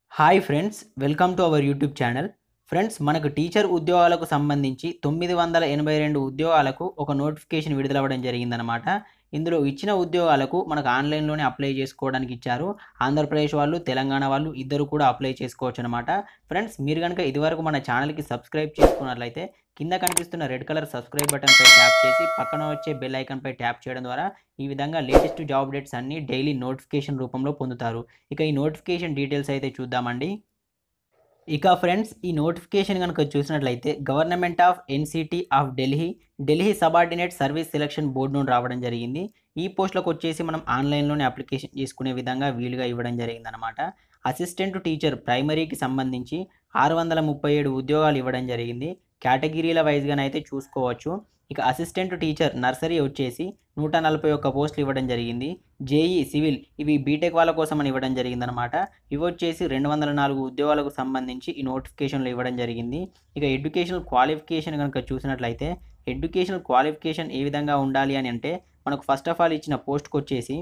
hi friends welcome to our YouTube channel friends మనకు teacher ఉద్యోగాలకు సంబంధించి తొమ్మిది వందల ఎనభై రెండు ఉద్యోగాలకు ఒక నోటిఫికేషన్ విడుదలవ్వడం జరిగిందనమాట ఇందులో ఇచ్చిన ఉద్యోగాలకు మనకు ఆన్లైన్లోనే అప్లై చేసుకోవడానికి ఇచ్చారు ఆంధ్రప్రదేశ్ వాళ్ళు తెలంగాణ వాళ్ళు ఇద్దరు కూడా అప్లై చేసుకోవచ్చు అనమాట ఫ్రెండ్స్ మీరు కనుక ఇదివరకు మన ఛానల్కి సబ్స్క్రైబ్ చేసుకున్నట్లయితే కింద కనిపిస్తున్న రెడ్ కలర్ సబ్స్క్రైబ్ బటన్పై ట్యాప్ చేసి పక్కన వచ్చే బెల్ ఐకాన్పై ట్యాప్ చేయడం ద్వారా ఈ విధంగా లేటెస్ట్ జాబ్ అప్డేట్స్ అన్ని డైలీ నోటిఫికేషన్ రూపంలో పొందుతారు ఇక ఈ నోటిఫికేషన్ డీటెయిల్స్ అయితే చూద్దామండి ఇక ఫ్రెండ్స్ ఈ నోటిఫికేషన్ కనుక చూసినట్లయితే government of NCT of Delhi Delhi subordinate service selection board నుండి రావడం జరిగింది ఈ పోస్టులకు వచ్చేసి మనం ఆన్లైన్లోనే అప్లికేషన్ చేసుకునే విధంగా వీలుగా ఇవ్వడం జరిగిందనమాట అసిస్టెంట్ టీచర్ ప్రైమరీకి సంబంధించి ఆరు వందల ముప్పై ఏడు ఉద్యోగాలు ఇవ్వడం జరిగింది కేటగిరీల వైజ్గానైతే చూసుకోవచ్చు ఇక అసిస్టెంట్ టీచర్ నర్సరీ వచ్చేసి నూట నలభై ఒక్క పోస్టులు ఇవ్వడం జరిగింది జేఈ సివిల్ ఇవి బీటెక్ వాళ్ళ కోసం అని ఇవ్వడం జరిగిందనమాట ఇవి వచ్చేసి రెండు వందల నాలుగు ఉద్యోగాలకు సంబంధించి ఈ నోటిఫికేషన్లు ఇవ్వడం జరిగింది ఇక ఎడ్యుకేషనల్ క్వాలిఫికేషన్ కనుక చూసినట్లయితే ఎడ్యుకేషనల్ క్వాలిఫికేషన్ ఏ విధంగా ఉండాలి అని అంటే మనకు ఫస్ట్ ఆఫ్ ఆల్ ఇచ్చిన పోస్ట్కి వచ్చేసి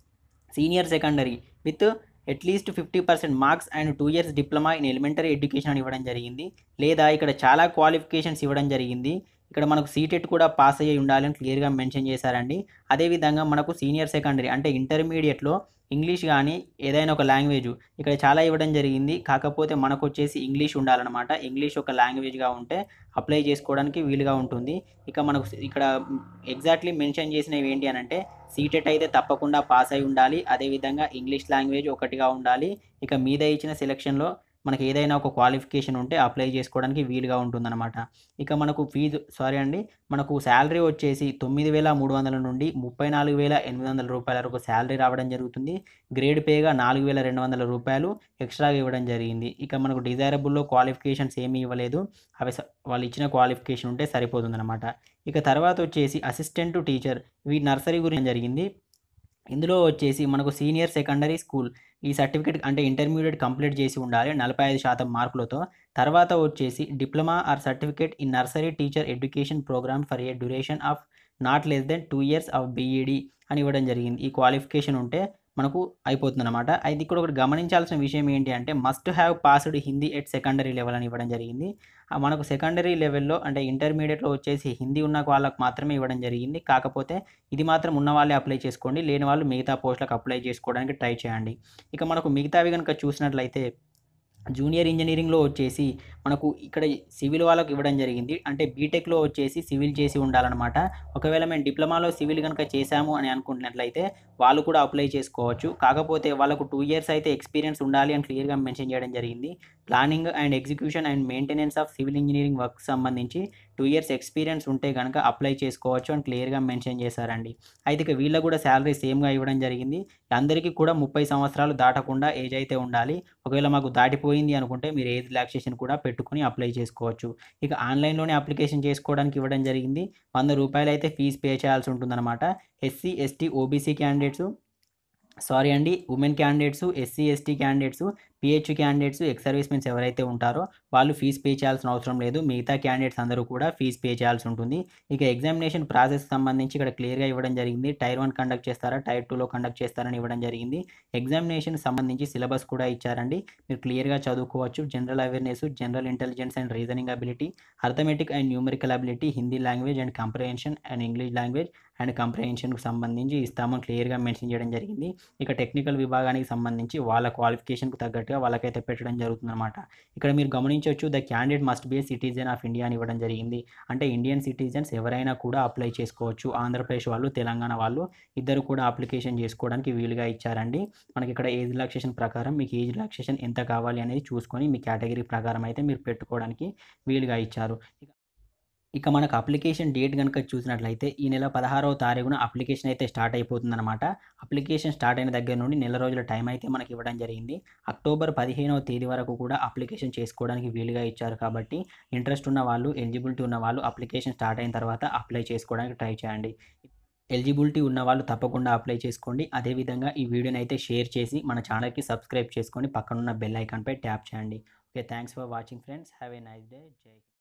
senior secondary with at least fifty percent marks and two years diploma in elementary education అని ఇవ్వడం జరిగింది లేదా ఇక్కడ చాలా క్వాలిఫికేషన్స్ ఇవ్వడం జరిగింది ఇక్కడ మనకు సీటెట్ కూడా పాస్ అయ్యి ఉండాలని క్లియర్గా మెన్షన్ చేశారండి అదేవిధంగా మనకు సీనియర్ సెకండరీ అంటే ఇంటర్మీడియట్లో ఇంగ్లీష్ కానీ ఏదైనా ఒక లాంగ్వేజ్ ఇక్కడ చాలా ఇవ్వడం జరిగింది కాకపోతే మనకు వచ్చేసి ఇంగ్లీష్ ఉండాలన్నమాట ఇంగ్లీష్ ఒక లాంగ్వేజ్గా ఉంటే అప్లై చేసుకోవడానికి వీలుగా ఉంటుంది ఇక మనకు ఇక్కడ ఎగ్జాక్ట్లీ మెన్షన్ చేసినవి ఏంటి అని అంటే సీటెట్ అయితే తప్పకుండా పాస్ అయి ఉండాలి అదేవిధంగా ఇంగ్లీష్ లాంగ్వేజ్ ఒకటిగా ఉండాలి ఇక మీద ఇచ్చిన సెలక్షన్లో మనకి ఏదైనా ఒక క్వాలిఫికేషన్ ఉంటే అప్లై చేసుకోవడానికి వీలుగా ఉంటుందన్నమాట ఇక మనకు ఫీజు సారీ అండి మనకు శాలరీ వచ్చేసి తొమ్మిది వేల మూడు వందల నుండి ముప్పై నాలుగు వేల ఎనిమిది వందల రూపాయల వరకు శాలరీ రావడం జరుగుతుంది గ్రేడ్ పేగా నాలుగు వేల రెండు వందల రూపాయలు ఎక్స్ట్రాగా ఇవ్వడం జరిగింది ఇక మనకు డిజైరబుల్లో క్వాలిఫికేషన్స్ ఏమీ ఇవ్వలేదు అవి స- వాళ్ళు ఇచ్చిన క్వాలిఫికేషన్ ఉంటే సరిపోతుందన్నమాట ఇక తర్వాత వచ్చేసి అసిస్టెంట్ టీచర్ వీ నర్సరీ గురించి జరిగింది ఇందులో వచ్చేసి మనకు సీనియర్ సెకండరీ స్కూల్ ఈ సర్టిఫికేట్ అంటే ఇంటర్మీడియట్ కంప్లీట్ చేసి ఉండాలి నలభై ఐదు శాతం మార్కులతో తర్వాత వచ్చేసి diploma or certificate in nursery teacher education programme for a duration of not less than two years of BEd అని ఇవ్వడం జరిగింది ఈ క్వాలిఫికేషన్ ఉంటే మనకు అయిపోతుంది అనమాట అయితే ఇక్కడ ఒకటి గమనించాల్సిన విషయం ఏంటి అంటే must have passed Hindi at secondary level అని ఇవ్వడం జరిగింది ఆ మనకు సెకండరీ లెవెల్లో అంటే ఇంటర్మీడియట్లో వచ్చేసి హిందీ ఉన్న వాళ్ళకు మాత్రమే ఇవ్వడం జరిగింది కాకపోతే ఇది మాత్రం ఉన్న వాళ్ళే అప్లై చేసుకోండి లేని వాళ్ళు మిగతా పోస్టులకు అప్లై చేసుకోవడానికి ట్రై చేయండి ఇక మనకు మిగతావి కనుక చూసినట్లయితే జూనియర్ ఇంజనీరింగ్లో వచ్చేసి మనకు ఇక్కడ సివిల్ వాళ్ళకి ఇవ్వడం జరిగింది అంటే బీటెక్లో వచ్చేసి సివిల్ చేసి ఉండాలన్నమాట ఒకవేళ మేము డిప్లొమాలో సివిల్ కనుక చేశాము అని అనుకుంటున్నట్లయితే వాళ్ళు కూడా అప్లై చేసుకోవచ్చు కాకపోతే వాళ్ళకు టూ ఇయర్స్ అయితే ఎక్స్పీరియన్స్ ఉండాలి అని క్లియర్గా మెన్షన్ చేయడం జరిగింది planning and execution and maintenance of civil engineering work సంబంధించి టూ ఇయర్స్ ఎక్స్పీరియన్స్ ఉంటే కనుక అప్లై చేసుకోవచ్చు అని క్లియర్గా మెన్షన్ చేశారండి అయితే ఇక వీళ్ళకు కూడా శాలరీ సేమ్గా ఇవ్వడం జరిగింది అందరికీ కూడా ముప్పై సంవత్సరాలు దాటకుండా ఏజ్ అయితే ఉండాలి ఒకవేళ మాకు దాటిపోయింది అనుకుంటే మీరు ఏజ్ రిలాక్సేషన్ కూడా పెట్టుకుని అప్లై చేసుకోవచ్చు ఇక ఆన్లైన్లోనే అప్లికేషన్ చేసుకోవడానికి ఇవ్వడం జరిగింది వంద రూపాయలు అయితే ఫీజు పే చేయాల్సి ఉంటుందన్నమాట SC ST OBC candidates sorry అండి women candidates SC ST candidates PH candidates ex service mens ఎవరైతే ఉంటారో వాళ్ళు ఫీజు పే చేయాల్సిన అవసరం లేదు మిగతా క్యాండిడేట్స్ అందరూ కూడా ఫీజు పే చేయాల్సి ఉంటుంది ఇక ఎగ్జామినేషన్ ప్రాసెస్ సంబంధించి ఇక్కడ క్లియర్గా ఇవ్వడం జరిగింది టైర్ వన్ కండక్ట్ చేస్తారా టైర్ టూలో కండక్ట్ చేస్తారని ఇవ్వడం జరిగింది ఎగ్జామినేషన్ సంబంధించి సిలబస్ కూడా ఇచ్చారండి మీరు క్లియర్గా చదువుకోవచ్చు general awareness general intelligence and reasoning ability arithmetic and numerical ability Hindi language and comprehension and English language and కంప్రహెన్షన్కి సంబంధించి ఇస్తామని క్లియర్గా మెన్షన్ చేయడం జరిగింది ఇక టెక్నికల్ విభాగానికి సంబంధించి వాళ్ళ క్వాలిఫికేషన్కు తగ్గట్టుగా వాళ్ళకైతే పెట్టడం జరుగుతుందన్నమాట ఇక్కడ మీరు గమనించవచ్చు the candidate must be a citizen of India అని ఇవ్వడం జరిగింది అంటే ఇండియన్ సిటిజన్స్ ఎవరైనా కూడా అప్లై చేసుకోవచ్చు ఆంధ్రప్రదేశ్ వాళ్ళు తెలంగాణ వాళ్ళు ఇద్దరు కూడా అప్లికేషన్ చేసుకోవడానికి వీలుగా ఇచ్చారండి మనకి ఇక్కడ ఏజ్ రిలాక్సేషన్ ప్రకారం మీకు ఏజ్ రిలాక్సేషన్ ఎంత కావాలి అనేది చూసుకొని మీ కేటగిరీ ప్రకారం అయితే మీరు పెట్టుకోవడానికి వీలుగా ఇచ్చారు ఇక మనకు అప్లికేషన్ డేట్ కనుక చూసినట్లయితే ఈ నెల పదహారవ తారీఖున అప్లికేషన్ అయితే స్టార్ట్ అయిపోతుందన్నమాట అప్లికేషన్ స్టార్ట్ అయిన దగ్గర నుండి నెల రోజుల టైం అయితే మనకి ఇవ్వడం జరిగింది అక్టోబర్ పదిహేనవ తేదీ వరకు కూడా అప్లికేషన్ చేసుకోవడానికి వీలుగా ఇచ్చారు కాబట్టి ఇంట్రెస్ట్ ఉన్న వాళ్ళు ఎలిజిబిలిటీ ఉన్న వాళ్ళు అప్లికేషన్ స్టార్ట్ అయిన తర్వాత అప్లై చేసుకోవడానికి ట్రై చేయండి ఎలిజిబిలిటీ ఉన్న వాళ్ళు తప్పకుండా అప్లై చేసుకోండి అదేవిధంగా ఈ వీడియోని అయితే షేర్ చేసి మన ఛానల్కి సబ్స్క్రైబ్ చేసుకొని పక్కనున్న బెల్ ఐకాన్పై ట్యాప్ చేయండి okay thanks for watching friends have a nice day జై హింద్